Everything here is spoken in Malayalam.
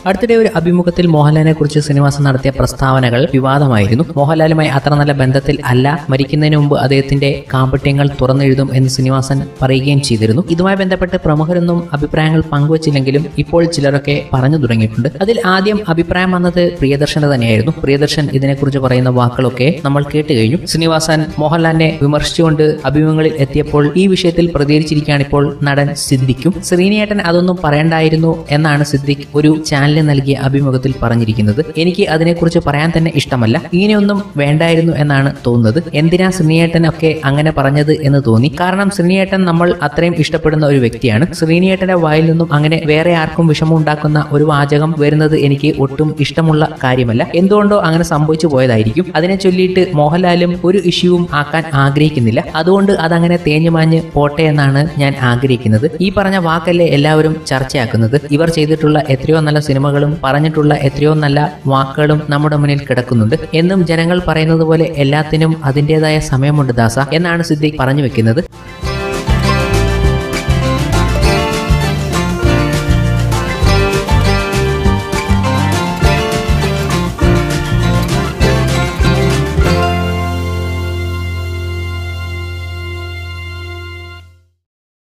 അടുത്തിടെ ഒരു അഭിമുഖത്തിൽ മോഹൻലാലിനെ കുറിച്ച് ശ്രീനിവാസൻ നടത്തിയ പ്രസ്താവനകൾ വിവാദമായിരുന്നു മോഹൻലാലുമായി അത്ര നല്ല ബന്ധത്തിൽ അല്ല മരിക്കുന്നതിന് മുമ്പ് അദ്ദേഹത്തിന്റെ കാമ്പട്യങ്ങൾ തുറന്നെഴുതും എന്ന് ശ്രീനിവാസൻ പറയുകയും ചെയ്തിരുന്നു ഇതുമായി ബന്ധപ്പെട്ട് പ്രമുഖരൊന്നും അഭിപ്രായങ്ങൾ പങ്കുവച്ചില്ലെങ്കിലും ഇപ്പോൾ ചിലരൊക്കെ പറഞ്ഞു തുടങ്ങിയിട്ടുണ്ട് അതിൽ ആദ്യം അഭിപ്രായം വന്നത് പ്രിയദർശന് തന്നെയായിരുന്നു പ്രിയദർശൻ ഇതിനെക്കുറിച്ച് പറയുന്ന വാക്കുകളൊക്കെ നമ്മൾ കേട്ട് കഴിഞ്ഞു ശ്രീനിവാസൻ മോഹൻലാലിനെ വിമർശിച്ചുകൊണ്ട് അഭിമുഖങ്ങളിൽ എത്തിയപ്പോൾ ഈ വിഷയത്തിൽ പ്രതികരിച്ചിരിക്കുകയാണ് ഇപ്പോൾ നടൻ സിദ്ദിഖും ശ്രീനിയേട്ടൻ അതൊന്നും പറയണ്ടായിരുന്നു എന്നാണ് സിദ്ദിഖ് ഒരു ചാനലിന് നൽകിയ അഭിമുഖത്തിൽ പറഞ്ഞിരിക്കുന്നത് എനിക്ക് അതിനെക്കുറിച്ച് പറയാൻ തന്നെ ഇഷ്ടമല്ല ഇങ്ങനെയൊന്നും വേണ്ടായിരുന്നു എന്നാണ് തോന്നുന്നത് എന്തിനാ ശ്രീനിയേട്ടൻ ഒക്കെ അങ്ങനെ പറഞ്ഞത് എന്ന് തോന്നി കാരണം ശ്രീനിയേട്ടൻ നമ്മൾ അത്രയും ഇഷ്ടപ്പെടുന്ന ഒരു വ്യക്തിയാണ് ശ്രീനിയേട്ടന്റെ വായിൽ നിന്നും അങ്ങനെ വേറെ ആർക്കും വിഷമം ഉണ്ടാക്കുന്ന ഒരു വാചകം വരുന്നത് എനിക്ക് ഒട്ടും ഇഷ്ടമുള്ള കാര്യമല്ല എന്തുകൊണ്ടോ അങ്ങനെ സംഭവിച്ചു പോയതായിരിക്കും അതിനെ ചൊല്ലിയിട്ട് മോഹൻലാലും ഒരു ഇഷ്യൂവും ആക്കാൻ ആഗ്രഹിക്കുന്നില്ല അതുകൊണ്ട് അതങ്ങനെ തേഞ്ഞുമാഞ്ഞ് പോട്ടെ എന്നാണ് ഞാൻ ആഗ്രഹിക്കുന്നത് ഈ പറഞ്ഞ വാക്കല്ലേ എല്ലാവരും ചർച്ചയാക്കുന്നത് ഇവർ ചെയ്തിട്ടുള്ള എത്രയോ നല്ല സിനിമകളും പറഞ്ഞിട്ടുള്ള എത്രയോ നല്ല വാക്കുകളും നമ്മുടെ മുന്നിൽ കിടക്കുന്നുണ്ട് എന്നും ജനങ്ങൾ പറയുന്നത് പോലെ എല്ലാത്തിനും അതിൻ്റെതായ സമയമുണ്ട് ദാസ എന്നാണ് സിദ്ദീഖ് പറഞ്ഞു വെക്കുന്നത്